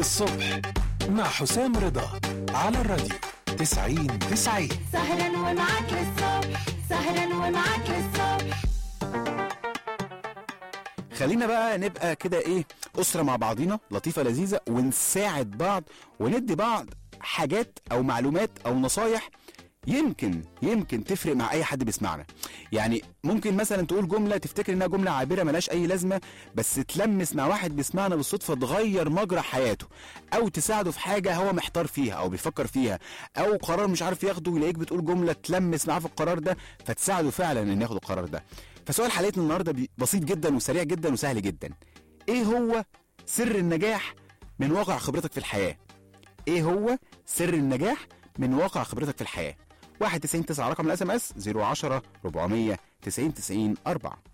الصبح مع حسام رضا على الراديو 90 90 سهرا ومعاك للصبح سهرا ومعاك للصبح خلينا بقى نبقى كده ايه اسره مع بعضينا لطيفه لذيذه ونساعد بعض وندي بعض حاجات او معلومات او نصايح يمكن يمكن تفرق مع اي حد بيسمعنا يعني ممكن مثلا تقول جمله تفتكر انها جمله عابره ملهاش اي لازمه بس تلمس مع واحد بيسمعنا بالصدفه تغير مجرى حياته او تساعده في حاجه هو محتار فيها او بيفكر فيها او قرار مش عارف ياخده يلاقيك بتقول جمله تلمس معاه في القرار ده فتساعده فعلا ان ياخد القرار ده فسؤال حلقتنا النهارده بي- بسيط جدا وسريع جدا وسهل جدا ايه هو سر النجاح من واقع خبرتك في الحياه ايه هو سر النجاح من واقع خبرتك في الحياه 1 9 9 رقم الاس ام اس 010 400 90 90 4